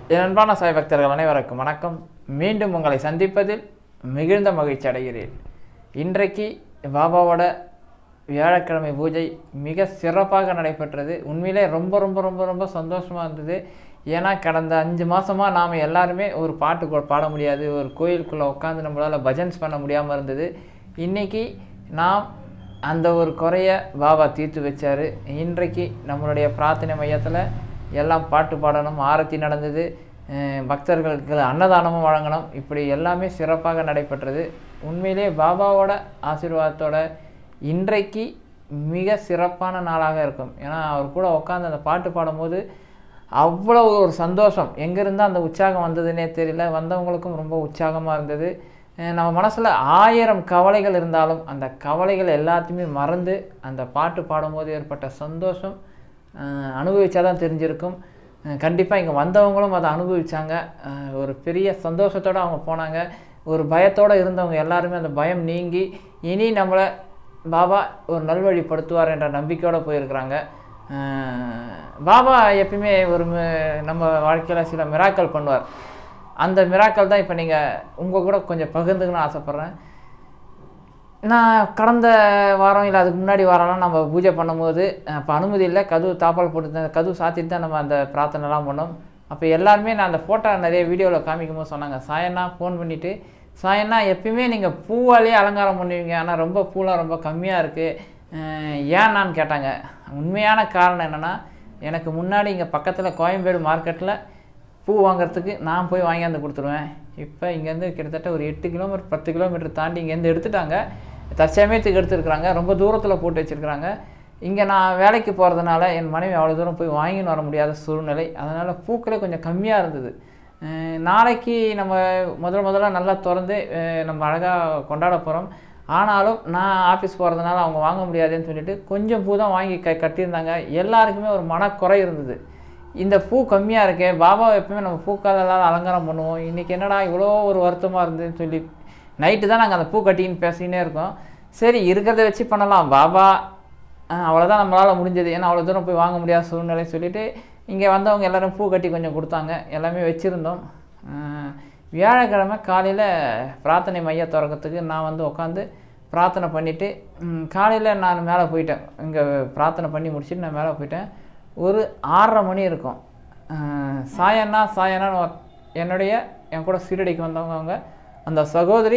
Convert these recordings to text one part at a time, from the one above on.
என் அன்பான சாய் பக்தர்கள் அனைவருக்கும் வணக்கம் மீண்டும் உங்களை சந்திப்பதில் மிகுந்த மகிழ்ச்சி அடைகிறேன் இன்றைக்கு பாபாவோட வியாழக்கிழமை பூஜை மிக சிறப்பாக நடைபெற்றது உண்மையிலே ரொம்ப ரொம்ப ரொம்ப ரொம்ப சந்தோஷமாக இருந்தது ஏன்னா கடந்த அஞ்சு மாதமாக நாம் எல்லாருமே ஒரு பாட்டு கூட பாட முடியாது ஒரு கோயிலுக்குள்ளே உட்காந்து நம்மளால் பஜன்ஸ் பண்ண முடியாமல் இருந்தது இன்றைக்கி நாம் அந்த ஒரு குறைய பாபா தீர்த்து வச்சார் இன்றைக்கு நம்மளுடைய பிரார்த்தனை மையத்தில் எல்லாம் பாட்டு பாடணும் ஆரத்தி நடந்தது அஹ் பக்தர்களுக்கு அன்னதானமும் வழங்கணும் இப்படி எல்லாமே சிறப்பாக நடைபெற்றது உண்மையிலே பாபாவோட ஆசீர்வாதத்தோட இன்றைக்கு மிக சிறப்பான நாளாக இருக்கும் ஏன்னா அவர் கூட உட்காந்து அந்த பாட்டு பாடும்போது அவ்வளோ ஒரு சந்தோஷம் எங்கேருந்து அந்த உற்சாகம் வந்ததுன்னே தெரியல வந்தவங்களுக்கும் ரொம்ப உற்சாகமாக இருந்தது அஹ் நம்ம மனசில் ஆயிரம் கவலைகள் இருந்தாலும் அந்த கவலைகள் எல்லாத்தையுமே மறந்து அந்த பாட்டு பாடும்போது ஏற்பட்ட சந்தோஷம் அனுபவிச்சா தான் தெரிஞ்சிருக்கும் கண்டிப்பாக இங்கே வந்தவங்களும் அதை அனுபவிச்சாங்க அஹ் ஒரு பெரிய சந்தோஷத்தோடு அவங்க போனாங்க ஒரு பயத்தோடு இருந்தவங்க எல்லாருமே அந்த பயம் நீங்கி இனி நம்மளை பாபா ஒரு நல்வழிப்படுத்துவார் என்ற நம்பிக்கையோடு போயிருக்கிறாங்க அஹ் பாபா எப்பயுமே ஒரு மி- நம்ம வாழ்க்கையில் சில மிராக்கள் பண்ணுவார் அந்த மிராக்கள் தான் இப்போ நீங்கள் உங்கள் கூட கொஞ்சம் பகிர்ந்துக்கணும்னு ஆசைப்பட்றேன் நான் கடந்த வாரம் இல்லை அதுக்கு முன்னாடி வாரம்லாம் நம்ம பூஜை பண்ணும்போது அப்போ அனுமதி இல்லை கதவு தாப்பால் போட்டு கதவு சாத்திட்டு தான் நம்ம அந்த பிரார்த்தனைலாம் பண்ணோம் அப்போ எல்லாருமே நான் அந்த ஃபோட்டோ நிறைய வீடியோவில் காமிக்கும் போது சொன்னாங்க சாயண்ணா ஃபோன் பண்ணிவிட்டு சாயண்ணா எப்பயுமே நீங்கள் பூவாலேயே அலங்காரம் பண்ணுவீங்க ஆனால் ரொம்ப பூலாம் ரொம்ப கம்மியாக இருக்குது ஏன்னான்னு கேட்டாங்க உண்மையான காரணம் என்னென்னா எனக்கு முன்னாடி இங்கே பக்கத்தில் கோயம்பேடு மார்க்கெட்டில் பூ வாங்குறதுக்கு நான் போய் வாங்கியாந்து கொடுத்துருவேன் இப்போ இங்கேருந்து கிட்டத்தட்ட ஒரு எட்டு கிலோமீட்டர் பத்து கிலோமீட்டர் தாண்டி இங்கேருந்து எடுத்துட்டாங்க தற்சமயத்துக்கு எடுத்துருக்குறாங்க ரொம்ப தூரத்தில் போட்டு வச்சுருக்குறாங்க இங்கே நான் வேலைக்கு போகிறதுனால என் மனைவி அவ்வளோ தூரம் போய் வாங்கின்னு வர முடியாத சூழ்நிலை அதனால் பூக்களே கொஞ்சம் கம்மியாக இருந்தது அஹ் நாளைக்கு நம்ம முதல் முதல்ல நல்லா திறந்து அஹ் நம்ம அழகாக கொண்டாட போகிறோம் ஆனாலும் நான் ஆஃபீஸ் போகிறதுனால அவங்க வாங்க முடியாதுன்னு சொல்லிட்டு கொஞ்சம் பூ தான் வாங்கி க கட்டியிருந்தாங்க எல்லாருக்குமே ஒரு மனக்குறை இருந்தது இந்த பூ கம்மியாக இருக்கே பாபா எப்பவுமே நம்ம பூக்காலெல்லாம் அலங்காரம் பண்ணுவோம் இன்றைக்கி என்னடா இவ்வளோ ஒரு வருத்தமாக இருந்ததுன்னு சொல்லி நைட்டு தான் நாங்கள் அந்த பூ கட்டின்னு பேசிக்கினே இருக்கோம் சரி இருக்கிறத வச்சு பண்ணலாம் பாபா அஹ், அவ்வளோதான் நம்மளால் முடிஞ்சது ஏன்னா அவ்வளோ தூரம் போய் வாங்க முடியாத சூழ்நிலை சொல்லிட்டு இங்கே வந்தவங்க எல்லாரும் பூ கட்டி கொஞ்சம் கொடுத்தாங்க எல்லாமே வச்சுருந்தோம் அஹ், வியாழக்கிழமை காலையில் பிரார்த்தனை மைய திறக்கிறதுக்கு நான் வந்து உட்காந்து பிரார்த்தனை பண்ணிவிட்டு காலையில் நான் மேலே போயிட்டேன் இங்கே பிரார்த்தனை பண்ணி முடிச்சுட்டு நான் மேலே போயிட்டேன் ஒரு ஆறரை மணி இருக்கும் அஹ், சாயண்ணா சாயண்ணான்னு ஒரு- என்னுடைய என் கூட சீரடிக்கு வந்தவங்க அவங்க அந்த சகோதரி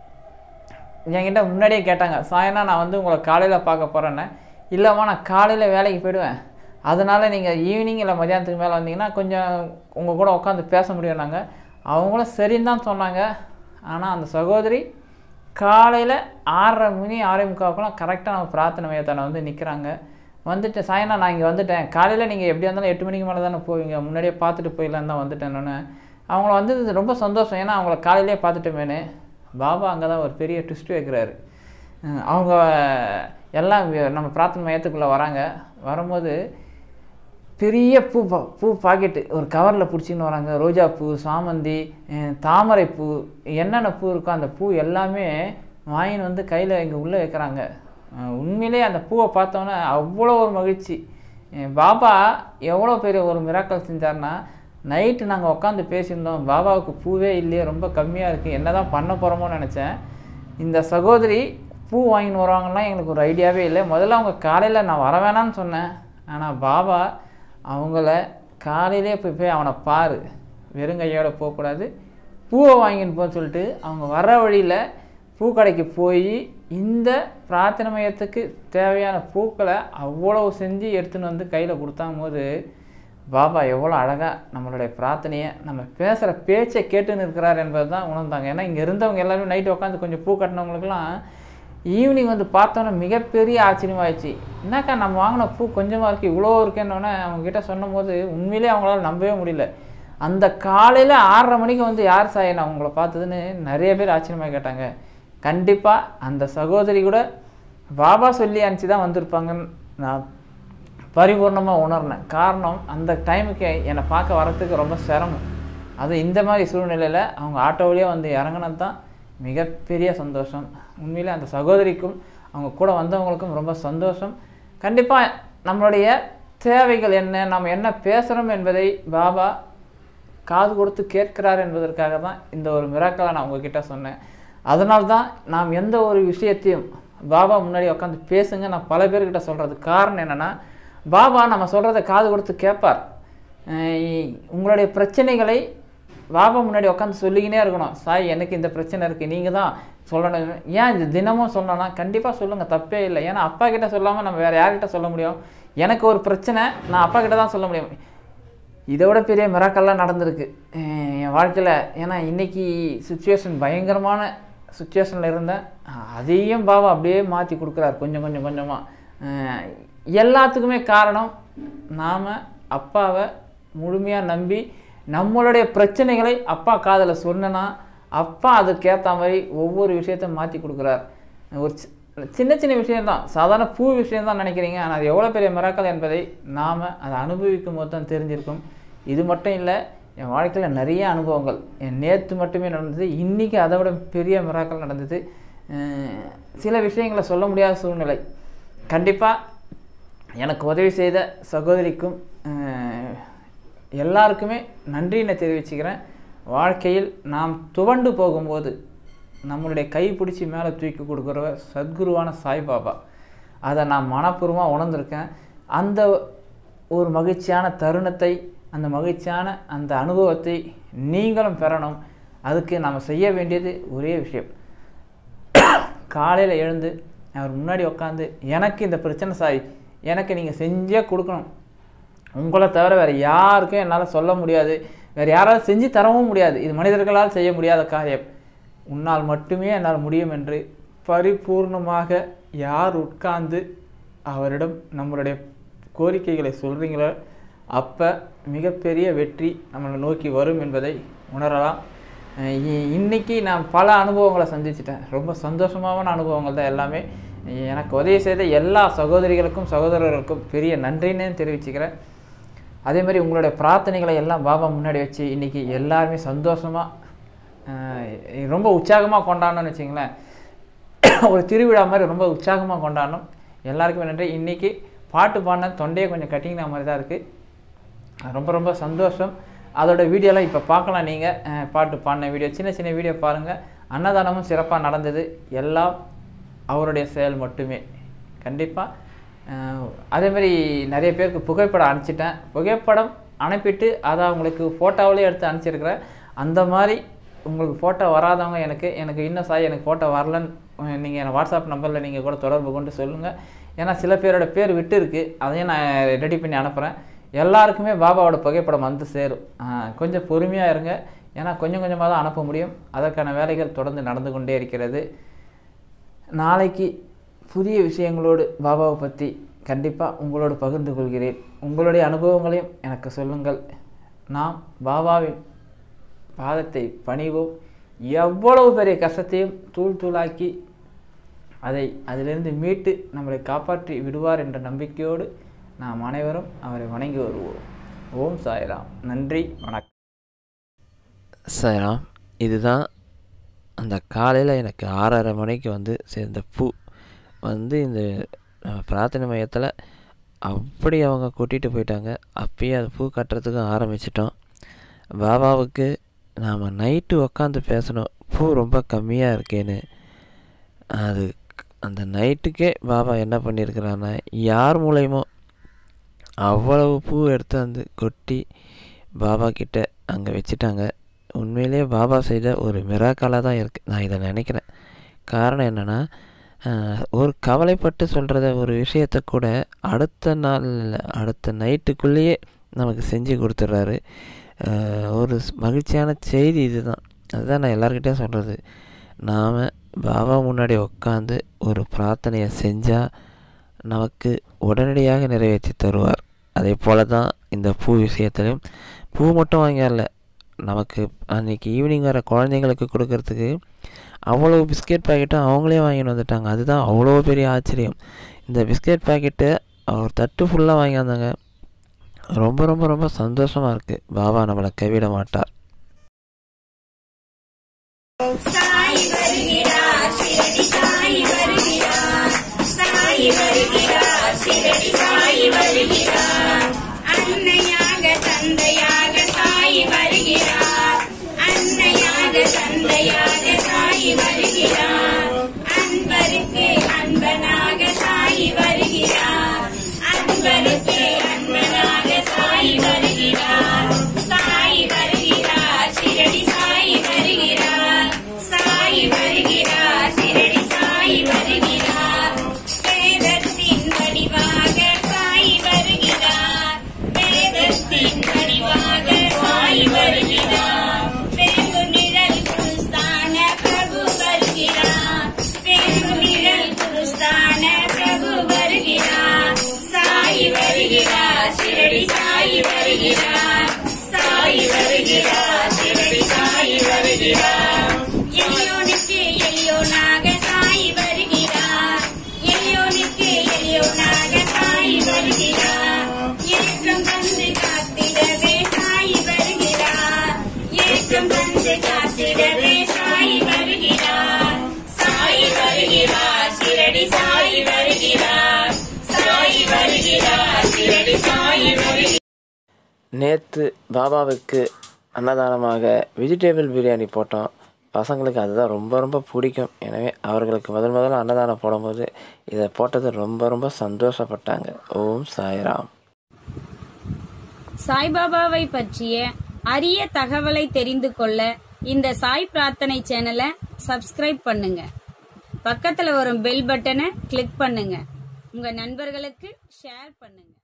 என்கிட்ட முன்னாடியே கேட்டாங்க சாயண்ணா நான் வந்து உங்களை காலையில் பார்க்க போகிறேன்னு இல்லைம்மா நான் காலையில் வேலைக்கு போயிடுவேன் அதனால் நீங்கள் ஈவினிங் இல்லை மதியானத்துக்கு மேலே வந்தீங்கன்னா கொஞ்சம் உங்கள் கூட உட்காந்து பேச முடியும் நாங்கள் அவங்களும் சரின்னு தான் சொன்னாங்க ஆனால் அந்த சகோதரி காலையில் ஆறரை மணி ஆறே முக்காவுக்குலாம் கரெக்டாக நம்ம பிரார்த்தனை மையத்தான வந்து நிற்கிறாங்க வந்துட்டு சாயனா நான் இங்கே வந்துட்டேன் காலையில் நீங்கள் எப்படியா இருந்தாலும் எட்டு மணிக்கு மேலே தானே போவீங்க முன்னாடியே பார்த்துட்டு போயிடலாம் தான் வந்துட்டேன் நான் அவங்கள வந்து இது ரொம்ப சந்தோஷம் ஏன்னா அவங்கள காலையிலே பார்த்துட்டோமேனு பாபா அங்கே தான் ஒரு பெரிய ட்விஸ்ட் வைக்கிறாரு அஹ் அவங்க எல்லாம் வி- நம்ம பிரார்த்தனை மையத்துக்குள்ளே வராங்க வரும்போது பெரிய பூ பா பூ பாக்கெட்டு ஒரு கவரில் பிடிச்சின்னு வராங்க ரோஜா பூ சாமந்தி அஹ் தாமரை பூ என்னென்ன பூ இருக்கோ அந்த பூ எல்லாமே வாங்கின்னு வந்து கையில் இங்கே உள்ளே வைக்கிறாங்க அஹ் உண்மையிலே அந்த பூவை பார்த்தோன்னே அவ்வளோ ஒரு மகிழ்ச்சி அஹ் பாபா எவ்வளோ பெரிய ஒரு மிராக்கல் செஞ்சார்னா நைட்டு நாங்கள் உட்காந்து பேசியிருந்தோம் பாபாவுக்கு பூவே இல்லையே ரொம்ப கம்மியாக இருக்குது என்ன தான் பண்ண போகிறோமோன்னு நினச்சேன் இந்த சகோதரி பூ வாங்கின்னு வருவாங்கலாம் எங்களுக்கு ஒரு ஐடியாவே இல்லை முதல்ல அவங்க காலையில் நான் வர வேணாம்னு சொன்னேன் ஆனால் பாபா அவங்கள காலையிலே போய் போய் அவனை பாரு வெறுங்கையோட போகக்கூடாது பூவை வாங்கின்னு போன்னு சொல்லிட்டு அவங்க வர வழியில் பூக்கடைக்கு போய் இந்த பிரார்த்தனை மையத்துக்கு தேவையான பூக்களை அவ்வளவு செஞ்சு எடுத்துன்னு வந்து கையில் கொடுத்தாங்க போது பாபா எவ்வளோ அழகாக நம்மளுடைய பிரார்த்தனையை நம்ம பேசுகிற பேச்சை கேட்டுன்னு இருக்கிறார் என்பது தான் உணர்ந்தாங்க ஏன்னா இங்கே இருந்தவங்க எல்லாரும் நைட்டு உட்காந்து கொஞ்சம் பூ கட்டினவங்களுக்குலாம் ஈவினிங் வந்து பார்த்தோன்னே மிகப்பெரிய ஆச்சரியமாயிடுச்சு என்னக்கா நம்ம வாங்கின பூ கொஞ்சமாக இருக்குது இவ்வளோ இருக்கேன்னொன்னே அவங்கக்கிட்ட சொன்னும் போது உண்மையிலே அவங்களால நம்பவே முடியல அந்த காலையில் ஆறரை மணிக்கு வந்து யார் சாயன் அவங்கள பார்த்ததுன்னு நிறைய பேர் ஆச்சரியமாக கேட்டாங்க கண்டிப்பாக அந்த சகோதரி கூட பாபா சொல்லி அனுப்பிச்சு தான் வந்திருப்பாங்கன்னு நான் பரிபூர்ணமாக உணர்னேன் காரணம் அந்த டைமுக்கு என்னை பார்க்க வரத்துக்கு ரொம்ப சிரமம் அது இந்த மாதிரி சூழ்நிலையில் அவங்க ஆட்டோவிலேயே வந்து இறங்கினது தான் மிகப்பெரிய சந்தோஷம் உண்மையிலே அந்த சகோதரிக்கும் அவங்க கூட வந்தவங்களுக்கும் ரொம்ப சந்தோஷம் கண்டிப்பாக நம்மளுடைய தேவைகள் என்ன நாம் என்ன பேசுகிறோம் என்பதை பாபா காது கொடுத்து கேட்கிறார் என்பதற்காக தான் இந்த ஒரு மிராக்களை நான் உங்ககிட்ட சொன்னேன் அதனால தான் நாம் எந்த ஒரு விஷயத்தையும் பாபா முன்னாடி உட்காந்து பேசுங்க நான் பல பேர்கிட்ட சொல்கிறது காரணம் என்னென்னா பாபா நம்ம சொல்கிறத காது கொடுத்து கேட்பார் அஹ் உங்களுடைய பிரச்சனைகளை பாபா முன்னாடி உட்காந்து சொல்லிக்கினே இருக்கணும் சாய் எனக்கு இந்த பிரச்சனை இருக்குது நீங்கள் தான் சொல்லணும் ஏன் இது தினமும் சொல்லணும்னா கண்டிப்பாக சொல்லுங்கள் தப்பே இல்லை ஏன்னா அப்பா கிட்ட சொல்லாமல் நம்ம வேறு யார்கிட்ட சொல்ல முடியும் எனக்கு ஒரு பிரச்சனை நான் அப்பா கிட்ட தான் சொல்ல முடியும் இதை விட பெரிய மிராக்கல்லாம் நடந்திருக்கு அஹ் என் வாழ்க்கையில் ஏன்னா இன்னைக்கு சுச்சுவேஷன் பயங்கரமான சுச்சுவேஷனில் இருந்தேன் அஹ் அதையும் பாபா அப்படியே மாற்றி கொடுக்குறாரு கொஞ்சம் கொஞ்சம் கொஞ்சமாக எல்லாத்துக்குமே காரணம் நாம் அப்பாவை முழுமையாக நம்பி நம்மளுடைய பிரச்சனைகளை அப்பா காதில் சொன்னனா அப்பா அதுக்கேற்ற மாதிரி ஒவ்வொரு விஷயத்தையும் மாற்றி கொடுக்குறார் ஒரு சி- சின்ன சின்ன விஷயம்தான் சாதாரண பூ விஷயம்தான் நினைக்கிறீங்க ஆனால் அது எவ்வளோ பெரிய மிராக்கள் என்பதை நாம் அதை அனுபவிக்கும் போது தான் தெரிஞ்சிருக்கும் இது மட்டும் இல்லை என் வாழ்க்கையில் நிறைய அனுபவங்கள் என் நேற்று மட்டுமே நடந்தது இன்றைக்கி அதை விட பெரிய மிராக்கள் நடந்தது அஹ் சில விஷயங்களை சொல்ல முடியாத சூழ்நிலை கண்டிப்பாக எனக்கு உதவி செய்த சகோதரிக்கும் அஹ், எல்லாருக்குமே நன்றினை தெரிவிச்சுக்கிறேன் வாழ்க்கையில் நாம் துவண்டு போகும்போது நம்மளுடைய கை பிடிச்சி மேலே தூக்கி கொடுக்குறவர் சத்குருவான சாய்பாபா அதை நான் மனப்பூர்வமாக உணர்ந்திருக்கேன் அந்த ஒரு மகிழ்ச்சியான தருணத்தை அந்த மகிழ்ச்சியான அந்த அனுபவத்தை நீங்களும் பெறணும் அதுக்கு நாம் செய்ய வேண்டியது ஒரே விஷயம் காலையில் எழுந்து அவர் முன்னாடி உட்காந்து எனக்கு இந்த பிரச்சனை சாய் எனக்கு நீங்கள் செஞ்சே கொடுக்கணும் உங்களை தவிர வேறு யாருக்கும் என்னால் சொல்ல முடியாது வேறு யாராலும் செஞ்சு தரவும் முடியாது இது மனிதர்களால் செய்ய முடியாத காரியம் உன்னால் மட்டுமே என்னால் முடியும் என்று பரிபூர்ணமாக யார் உட்கார்ந்து அவரிடம் நம்மளுடைய கோரிக்கைகளை சொல்கிறீங்களோ அப்போ மிகப்பெரிய வெற்றி நம்மளை நோக்கி வரும் என்பதை உணரலாம் அஹ் இ- இன்னைக்கு நான் பல அனுபவங்களை சந்திச்சிட்டேன் ரொம்ப சந்தோஷமான அனுபவங்கள் தான் எல்லாமே எனக்கு உதவி செய்த எல்லா சகோதரிகளுக்கும் சகோதரர்களுக்கும் பெரிய நன்றின்னு தெரிவிச்சுக்கிறேன் அதே மாதிரி உங்களுடைய பிரார்த்தனைகளை எல்லாம் பாபா முன்னாடி வச்சு இன்னைக்கு எல்லாருமே சந்தோஷமாக ரொம்ப உற்சாகமாக கொண்டாடணும்னு வச்சிங்களேன் ஒரு திருவிழா மாதிரி ரொம்ப உற்சாகமாக கொண்டாடணும் எல்லாருக்குமே நன்றி இன்னைக்கு பாட்டு பாடின தொண்டையை கொஞ்சம் கட்டிங்கின மாதிரி தான் இருக்குது ரொம்ப ரொம்ப சந்தோஷம் அதோட வீடியோலாம் இப்போ பார்க்கலாம் நீங்கள் பாட்டு பாடின வீடியோ சின்ன சின்ன வீடியோ பாருங்கள் அன்னதானமும் சிறப்பாக நடந்தது எல்லாம் அவருடைய செயல் மட்டுமே கண்டிப்பாக அதே மாதிரி நிறைய பேருக்கு புகைப்படம் அனுப்பிச்சிட்டேன் புகைப்படம் அனுப்பிட்டு அதை அவங்களுக்கு ஃபோட்டோவிலே எடுத்து அனுப்பிச்சிருக்கிறேன் அந்த மாதிரி உங்களுக்கு ஃபோட்டோ வராதவங்க எனக்கு எனக்கு இன்னும் சாய் எனக்கு ஃபோட்டோ வரலன்னு நீங்கள் என் வாட்ஸ்அப் நம்பரில் நீங்கள் கூட தொடர்பு கொண்டு சொல்லுங்கள் ஏன்னா சில பேரோட பேர் விட்டு இருக்கு அதையும் நான் ரெடி பண்ணி அனுப்புகிறேன் எல்லாருக்குமே பாபாவோட புகைப்படம் வந்து சேரும் ஆஹ் கொஞ்சம் பொறுமையாக இருங்க ஏன்னா கொஞ்சம் கொஞ்சமாக தான் அனுப்ப முடியும் அதற்கான வேலைகள் தொடர்ந்து நடந்து கொண்டே இருக்கிறது நாளைக்கு புதிய விஷயங்களோடு பாபாவை பற்றி கண்டிப்பாக உங்களோடு பகிர்ந்து கொள்கிறேன் உங்களுடைய அனுபவங்களையும் எனக்கு சொல்லுங்கள் நாம் பாபாவின் பாதத்தை பணிவோம் எவ்வளவு பெரிய கஷ்டத்தையும் தூள் தூளாக்கி அதை அதிலிருந்து மீட்டு நம்மளை காப்பாற்றி விடுவார் என்ற நம்பிக்கையோடு நாம் அனைவரும் அவரை வணங்கி வருவோம் ஓம் சாய்ராம் நன்றி வணக்கம் சாய்ராம் இதுதான் அந்த காலையில் எனக்கு ஆறரை மணிக்கு வந்து சேர்ந்த பூ வந்து இந்த நம்ம பிரார்த்தனை மையத்தில் அப்படி அவங்க கூட்டிகிட்டு போயிட்டாங்க அப்பயே அது பூ கட்டுறதுக்கு ஆரம்பிச்சிட்டோம் பாபாவுக்கு நாம் நைட்டு உக்காந்து பேசணும் பூ ரொம்ப கம்மியாக இருக்கேன்னு அது அந்த நைட்டுக்கே பாபா என்ன பண்ணியிருக்கிறான்னா யார் மூலயமோ அவ்வளவு பூ எடுத்து வந்து கொட்டி பாபா கிட்ட அங்கே வச்சுட்டாங்க உண்மையிலேயே பாபா செய்த ஒரு மிராக்கலாக தான் இருக்குது நான் இதை நினைக்கிறேன் காரணம் என்னென்னா ஒரு கவலைப்பட்டு சொல்கிறத ஒரு விஷயத்தை கூட அடுத்த நாள் அடுத்த நைட்டுக்குள்ளேயே நமக்கு செஞ்சு கொடுத்துட்றாரு ஆஹ் ஒரு ஸ்- மகிழ்ச்சியான செய்தி இதுதான் அதுதான் நான் எல்லாருக்கிட்டையும் சொல்கிறது நாம் பாபா முன்னாடி உட்காந்து ஒரு பிரார்த்தனையை செஞ்சால் நமக்கு உடனடியாக நிறைவேற்றி தருவார் அதே போல தான் இந்த பூ விஷயத்துலையும் பூ மட்டும் வாங்கிடல நமக்கு அன்றைக்கி ஈவினிங் வர குழந்தைங்களுக்கு கொடுக்கறதுக்கு அவ்வளோ பிஸ்கெட் பாக்கெட்டும் அவங்களே வாங்கிட்டு வந்துட்டாங்க அதுதான் அவ்வளோ பெரிய ஆச்சரியம் இந்த பிஸ்கெட் பாக்கெட்டு ஒரு தட்டு ஃபுல்லாக வாங்கி வந்தாங்க ரொம்ப ரொம்ப ரொம்ப சந்தோஷமாக இருக்குது பாபா நம்மளை கைவிட மாட்டார் சாய் வருகிறார் சிரடி சாய் வருகிறார் சாய் வருகிறார் சிரடி சாய் வருகிறார் அன்னையாக தந்தையாக சாய் வருகிறார் சாய் வருகிறார் சிறடி சாய் வருகிறார் எளியோனுக்கு எளியோனாக சாய் வருகிறார் எளியோனுக்கு எளியோனாக சாய் வருகிறார் ஏற்றம் தந்து காத்திடவே சாய் வருகிறார் ஏற்றம் தந்து காத்திடவே சாய் வருகிறார் சாய் வருகிறார் சிறடி சாய் வருகிறார் சாய் வருகிறார் சிறடி சாய் வருகிறார் நேற்று பாபாவுக்கு அன்னதானமாக வெஜிடேபிள் பிரியாணி போட்டோம் பசங்களுக்கு அதுதான் ரொம்ப ரொம்ப பிடிக்கும் எனவே அவர்களுக்கு முதல் முதல்ல அன்னதானம் போடும்போது இதை போட்டது ரொம்ப ரொம்ப சந்தோஷப்பட்டாங்க ஓம் சாய்ராம் சாய்பாபாவை பற்றிய அரிய தகவலை தெரிந்து கொள்ள இந்த சாய் பிரார்த்தனை சேனலை சப்ஸ்கிரைப் பண்ணுங்க பக்கத்துல வரும் பெல் பட்டனை கிளிக் பண்ணுங்க உங்க நண்பர்களுக்கு ஷேர் பண்ணுங்க